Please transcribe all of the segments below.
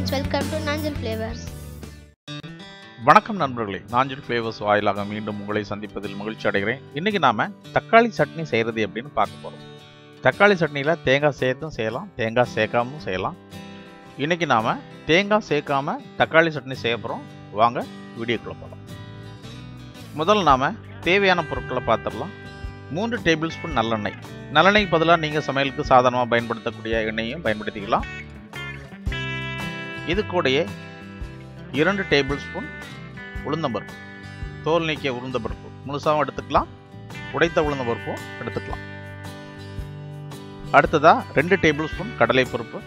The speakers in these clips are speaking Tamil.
friends welcome to Nanjil flavours வணக்கம் நண்பர்களே நாஞ்சல் ஃப்ளேவர்ஸ் வாயிலாக மீண்டும் உங்களை சந்திப்பதில் மகிழ்ச்சி அடைகிறேன் இன்னைக்கு நாம தக்காளி சட்னி செய்கிறது எப்படின்னு பார்க்க போகிறோம் தக்காளி சட்னியில் தேங்காய் சேர்த்தும் செய்யலாம் தேங்காய் சேர்க்காமலும் செய்யலாம் இன்னைக்கு நாம தேங்காய் சேர்க்காம தக்காளி சட்னி செய்ய போகிறோம் வாங்க வீடியோக்குள்ள போகலாம் முதல்ல நாம தேவையான பொருட்களை பார்த்துடலாம் மூன்று டேபிள் ஸ்பூன் நல்லெண்ணெய் நல்லெண்ணெய்க்கு பதிலாக நீங்கள் சமையலுக்கு சாதாரணமாக பயன்படுத்தக்கூடிய எண்ணெயையும் பயன்படுத்திக்கலாம் இது கூடயே இரண்டு டேபிள் ஸ்பூன் உளுந்தம்பருப்பு தோல் நீக்கிய உளுந்தம்பருப்பு முழுசாகவும் எடுத்துக்கலாம் உடைத்த உளுந்தம்பருப்பும் எடுத்துக்கலாம் அடுத்ததா ரெண்டு டேபிள் ஸ்பூன் கடலை பருப்பு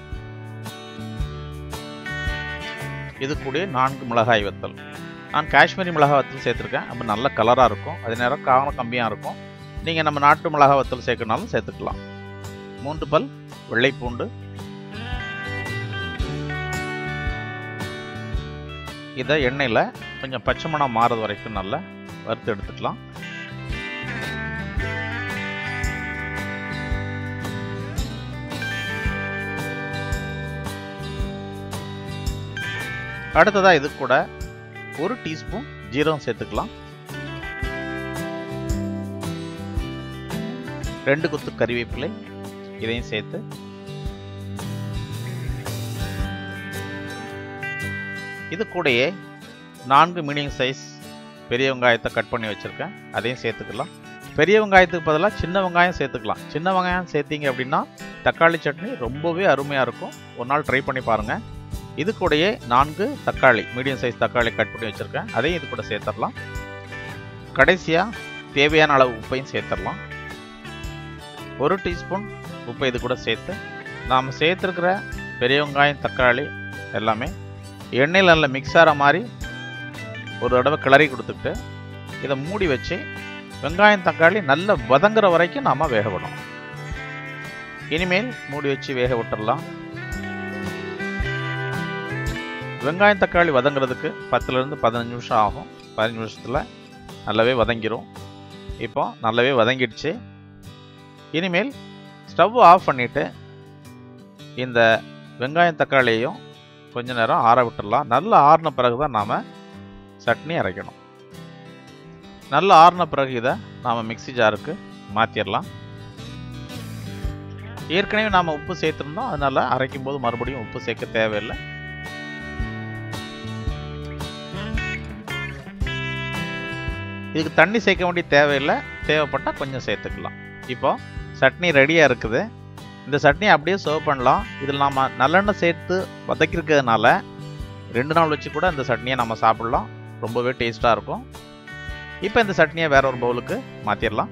இது கூட நான்கு மிளகாய் வத்தல் நான் காஷ்மீரி மிளகாய் வத்தல் சேர்த்துருக்கேன் அப்போ நல்ல கலராக இருக்கும் அதே நேரம் காரம் கம்மியாக இருக்கும் நீங்கள் நம்ம நாட்டு மிளகாய் வத்தல் சேர்க்கனாலும் சேர்த்துக்கலாம் மூன்று பல் வெள்ளைப்பூண்டு இதை எண்ணெயில் கொஞ்சம் பச்சை மணம் மாறுறது வரைக்கும் நல்லா வறுத்து எடுத்துக்கலாம் அடுத்ததா இது கூட ஒரு டீஸ்பூன் ஜீரகம் சேர்த்துக்கலாம் ரெண்டு குத்து கறிவேப்பிலை இதையும் சேர்த்து இது கூடயே நான்கு மீடியம் சைஸ் பெரிய வெங்காயத்தை கட் பண்ணி வச்சுருக்கேன் அதையும் சேர்த்துக்கலாம் பெரிய வெங்காயத்துக்கு பதிலாக சின்ன வெங்காயம் சேர்த்துக்கலாம் சின்ன வெங்காயம் சேர்த்தீங்க அப்படின்னா தக்காளி சட்னி ரொம்பவே அருமையாக இருக்கும் ஒரு நாள் ட்ரை பண்ணி பாருங்கள் இது கூடயே நான்கு தக்காளி மீடியம் சைஸ் தக்காளி கட் பண்ணி வச்சுருக்கேன் அதையும் இது கூட சேர்த்துடலாம் கடைசியாக தேவையான அளவு உப்பையும் சேர்த்துடலாம் ஒரு டீஸ்பூன் உப்பை இது கூட சேர்த்து நாம் சேர்த்துருக்கிற பெரிய வெங்காயம் தக்காளி எல்லாமே எண்ணெயில் நல்லா மிக்ஸ் ஆகிற மாதிரி ஒரு தடவை கிளறி கொடுத்துட்டு இதை மூடி வச்சு வெங்காயம் தக்காளி நல்லா வதங்குற வரைக்கும் நாம் வேக விடணும் இனிமேல் மூடி வச்சு வேக விட்டுடலாம் வெங்காயம் தக்காளி வதங்குறதுக்கு பத்துலேருந்து பதினஞ்சு நிமிஷம் ஆகும் பதினஞ்சு நிமிஷத்தில் நல்லாவே வதங்கிரும் இப்போ நல்லாவே வதங்கிடுச்சு இனிமேல் ஸ்டவ் ஆஃப் பண்ணிவிட்டு இந்த வெங்காயம் தக்காளியையும் கொஞ்ச நேரம் ஆற விட்டுடலாம் நல்லா ஆறின பிறகு தான் நாம் சட்னி அரைக்கணும் நல்லா ஆறின பிறகு இதை நாம் மிக்ஸி ஜாருக்கு மாற்றிடலாம் ஏற்கனவே நாம் உப்பு சேர்த்துருந்தோம் அதனால் அரைக்கும் போது மறுபடியும் உப்பு சேர்க்க தேவையில்லை இதுக்கு தண்ணி சேர்க்க வேண்டிய தேவையில்லை தேவைப்பட்டால் கொஞ்சம் சேர்த்துக்கலாம் இப்போ சட்னி ரெடியாக இருக்குது இந்த சட்னி அப்படியே சர்வ் பண்ணலாம் இதில் நாம் நல்லெண்ணெய் சேர்த்து வதக்கிருக்கிறதுனால ரெண்டு நாள் வச்சு கூட இந்த சட்னியை நம்ம சாப்பிட்லாம் ரொம்பவே டேஸ்ட்டாக இருக்கும் இப்போ இந்த சட்னியை வேற ஒரு பவுலுக்கு மாற்றிடலாம்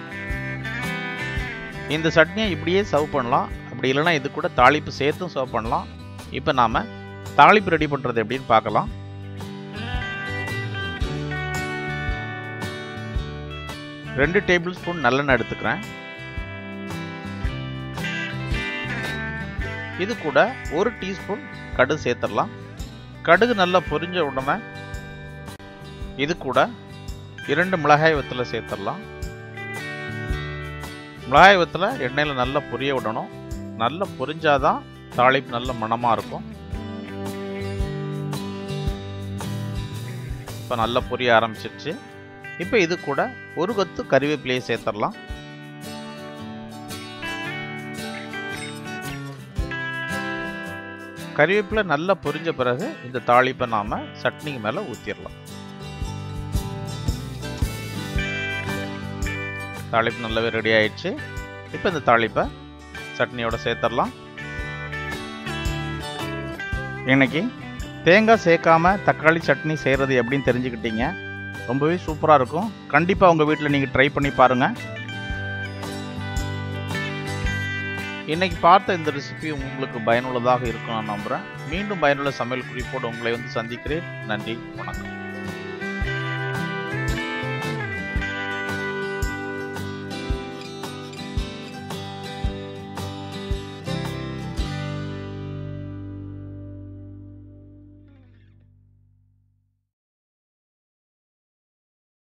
இந்த சட்னியை இப்படியே சர்வ் பண்ணலாம் அப்படி இல்லைன்னா இது கூட தாளிப்பு சேர்த்தும் சர்வ் பண்ணலாம் இப்போ நாம் தாளிப்பு ரெடி பண்ணுறது எப்படின்னு பார்க்கலாம் ரெண்டு டேபிள் ஸ்பூன் நல்லெண்ணெய் எடுத்துக்கிறேன் இது கூட ஒரு டீஸ்பூன் கடுகு சேர்த்துடலாம் கடுகு நல்லா பொரிஞ்ச உடனே இது கூட இரண்டு மிளகாய் வத்தலை சேர்த்துடலாம் மிளகாய் வத்தலை எண்ணெயில் நல்லா பொரிய விடணும் நல்லா பொரிஞ்சாதான் தாளிப்பு நல்ல மணமாக இருக்கும் இப்போ நல்லா பொரிய ஆரம்பிச்சிருச்சு இப்போ இது கூட ஒரு கொத்து கறிவேப்பிலையை சேர்த்துடலாம் கறிவேப்பிலை நல்லா பொரிஞ்ச பிறகு இந்த தாளிப்பை நாம் சட்னிக்கு மேலே ஊற்றிடலாம் தாளிப்பு நல்லாவே ரெடி ஆயிடுச்சு இப்போ இந்த தாளிப்பை சட்னியோட சேர்த்துடலாம் இன்னைக்கு தேங்காய் சேர்க்காம தக்காளி சட்னி செய்கிறது எப்படின்னு தெரிஞ்சுக்கிட்டீங்க ரொம்பவே சூப்பராக இருக்கும் கண்டிப்பாக உங்கள் வீட்டில் நீங்கள் ட்ரை பண்ணி பாருங்கள் இன்னைக்கு பார்த்த இந்த ரெசிபி உங்களுக்கு பயனுள்ளதாக இருக்கும் நான் நம்புகிறேன் மீண்டும் பயனுள்ள சமையல் குறிப்போடு உங்களை வந்து சந்திக்கிறேன் நன்றி வணக்கம்